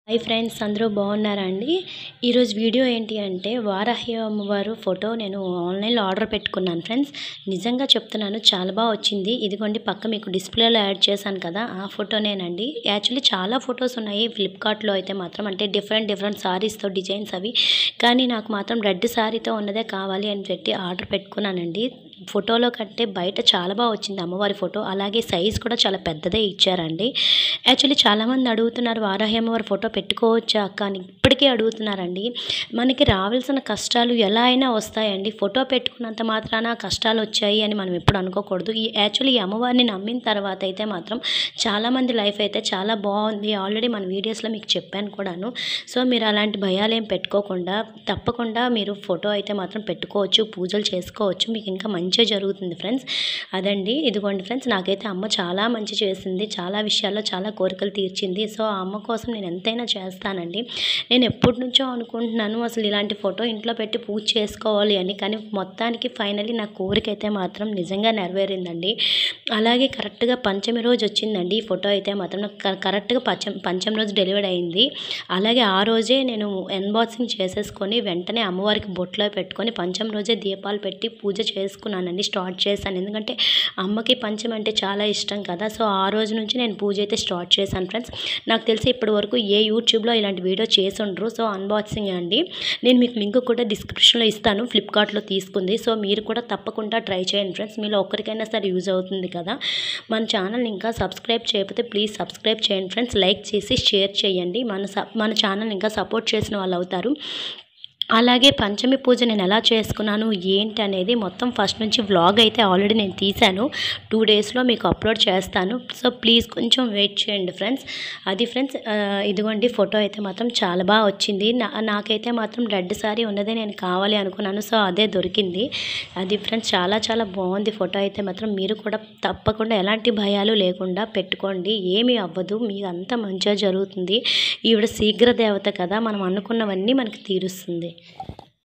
hi friends అందరూ బాగున్నారా అండి ఈరోజు వీడియో ఏంటి అంటే వారాహి అమ్మవారు ఫోటో నేను ఆన్లైన్లో ఆర్డర్ పెట్టుకున్నాను ఫ్రెండ్స్ నిజంగా చెప్తున్నాను చాలా బాగా వచ్చింది ఇదిగోండి పక్క మీకు డిస్ప్లేలో యాడ్ చేశాను కదా ఆ ఫోటోనేనండి యాక్చువల్లీ చాలా ఫొటోస్ ఉన్నాయి ఫ్లిప్కార్ట్లో అయితే మాత్రం అంటే డిఫరెంట్ డిఫరెంట్ సారీస్తో డిజైన్స్ అవి కానీ నాకు మాత్రం రెడ్ సారీతో ఉన్నదే కావాలి అని పెట్టి ఆర్డర్ పెట్టుకున్నానండి ఫోటోలో కంటే బయట చాలా బాగా వచ్చింది అమ్మవారి ఫోటో అలాగే సైజ్ కూడా చాలా పెద్దదే ఇచ్చారండి యాక్చువల్లీ చాలామంది అడుగుతున్నారు వారాహి అమ్మవారి ఫోటో పెట్టుకోవచ్చా అక్క అని ఇప్పటికీ అడుగుతున్నారండి మనకి రావాల్సిన కష్టాలు ఎలా అయినా వస్తాయండి ఫోటో పెట్టుకున్నంత మాత్రాన కష్టాలు వచ్చాయి అని మనం ఎప్పుడు అనుకోకూడదు ఈ యాక్చువల్లీ ఈ అమ్మవారిని నమ్మిన తర్వాత అయితే మాత్రం చాలామంది లైఫ్ అయితే చాలా బాగుంది ఆల్రెడీ మన వీడియోస్లో మీకు చెప్పాను కూడాను సో మీరు అలాంటి భయాలు ఏం పెట్టుకోకుండా తప్పకుండా మీరు ఫోటో అయితే మాత్రం పెట్టుకోవచ్చు పూజలు చేసుకోవచ్చు మీకు ఇంకా మంచిగా జరుగుతుంది ఫ్రెండ్స్ అదండి ఇదిగోండి ఫ్రెండ్స్ నాకైతే అమ్మ చాలా మంచి చేసింది చాలా విషయాల్లో చాలా కోరికలు తీర్చింది సో ఆ అమ్మ కోసం నేను ఎంతైనా చేస్తానండి నేను ఎప్పటి నుంచో అనుకుంటున్నాను అసలు ఇలాంటి ఫోటో ఇంట్లో పెట్టి పూజ చేసుకోవాలి అని కానీ మొత్తానికి ఫైనల్లీ నా కోరిక అయితే మాత్రం నిజంగా నెరవేరిందండి అలాగే కరెక్ట్గా పంచమి రోజు వచ్చిందండి ఈ ఫోటో అయితే మాత్రం నాకు క- కరెక్ట్గా పంచం పంచమి రోజు డెలివరీ అయింది అలాగే ఆ రోజే నేను ఎన్బాక్సింగ్ చేసేసుకొని వెంటనే అమ్మవారికి బొట్లో పెట్టుకొని పంచం రోజే దీపాలు పెట్టి పూజ చేసుకున్నానండి స్టార్ట్ చేశాను ఎందుకంటే అమ్మకి పంచం అంటే చాలా ఇష్టం కదా సో ఆ రోజు నుంచి నేను పూజ అయితే స్టార్ట్ చేశాను ఫ్రెండ్స్ నాకు తెలిసి ఇప్పటి వరకు ఏ యూట్యూబ్లో ఇలాంటి వీడియో చేసి ఉండరు సో అన్బాక్సింగ్ అండి నేను మీకు లింక్ కూడా డిస్క్రిప్షన్లో ఇస్తాను ఫ్లిప్కార్ట్లో తీసుకుంది సో మీరు కూడా తప్పకుండా ట్రై చేయండి ఫ్రెండ్స్ మీలో ఒక్కరికైనా సరే యూజ్ అవుతుంది కదా మన ఛానల్ ఇంకా సబ్స్క్రైబ్ చేయకపోతే ప్లీజ్ సబ్స్క్రైబ్ చేయండి ఫ్రెండ్స్ లైక్ చేసి షేర్ చేయండి మన స- మన ఛానల్ ఇంకా సపోర్ట్ చేసిన వాళ్ళు అవుతారు అలాగే పంచమి పూజ నేను ఎలా చేసుకున్నాను ఏంటి అనేది మొత్తం ఫస్ట్ నుంచి వ్లాగ్ అయితే ఆల్రెడీ నేను తీశాను టూ డేస్లో మీకు అప్లోడ్ చేస్తాను సో ప్లీజ్ కొంచెం వెయిట్ చేయండి ఫ్రెండ్స్ అది ఫ్రెండ్స్ ఆ, ఇదిగోండి ఫోటో అయితే మాత్రం చాలా బాగా వచ్చింది నా నాకైతే మాత్రం రెడ్ సారీ ఉన్నదే నేను కావాలి అనుకున్నాను సో అదే దొరికింది అది ఫ్రెండ్స్ చాలా చాలా బాగుంది ఫోటో అయితే మాత్రం మీరు కూడా తప్పకుండా ఎలాంటి భయాలు లేకుండా పెట్టుకోండి ఏమీ అవ్వదు మీకు అంత మంచిగా జరుగుతుంది ఈవిడ శీఘ్ర దేవత కదా మనం అనుకున్నవన్నీ మనకి తీరుస్తుంది